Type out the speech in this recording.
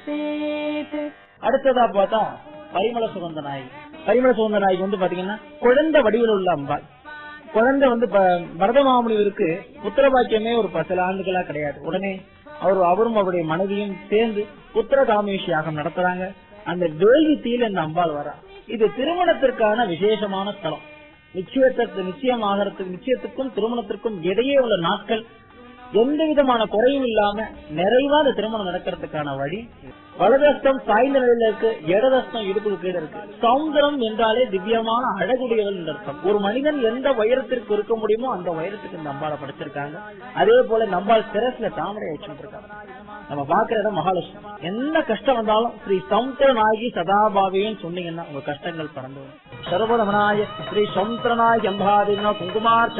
அடுத்ததா பார்த்தா பரிமள சுகந்த நாய் பரிமள சுகந்த நாய்க்கு வந்து பாத்தீங்கன்னா குழந்தை வடிவில் உள்ள அம்பாள் குழந்தை வந்து ப- பரத மாமுனிவருக்கு புத்திர பாக்கியமே ஒரு ப- சில ஆண்டுகளா கிடையாது உடனே அவர் அவரும் அவருடைய மனைவியும் சேர்ந்து புத்திர காமேஷ் யாகம் நடத்துறாங்க அந்த வேள்வி தீல இந்த அம்பாள் வரா இது திருமணத்திற்கான விசேஷமான ஸ்தலம் நிச்சயத்திற்கு நிச்சயமாகறதுக்கு நிச்சயத்துக்கும் திருமணத்திற்கும் இடையே உள்ள நாட்கள் எந்த விதமான குறையும் இல்லாம நிறைவா அந்த திருமணம் நடக்கிறதுக்கான வழி வலதஸ்தம் சாய்ந்த நிலையில இருக்கு இடதஸ்தம் இடுப்புக்கு கீழே இருக்கு சௌந்தரம் என்றாலே திவ்யமான அழகுடையவள் என்ற அர்த்தம் ஒரு மனிதன் எந்த உயரத்திற்கு இருக்க முடியுமோ அந்த உயரத்துக்கு இந்த அம்பாளை படைச்சிருக்காங்க அதே போல நம்பாள் சிரஸ்ல தாமரை வச்சுட்டு இருக்காங்க நம்ம பாக்குற இடம் மகாலட்சுமி எந்த கஷ்டம் வந்தாலும் ஸ்ரீ சமுத்திரநாயகி சதாபாவின்னு சொன்னீங்கன்னா உங்க கஷ்டங்கள் பறந்து வரும் சர்வதமனாய ஸ்ரீ சமுத்திரநாயகி அம்பாதினா குங்குமார்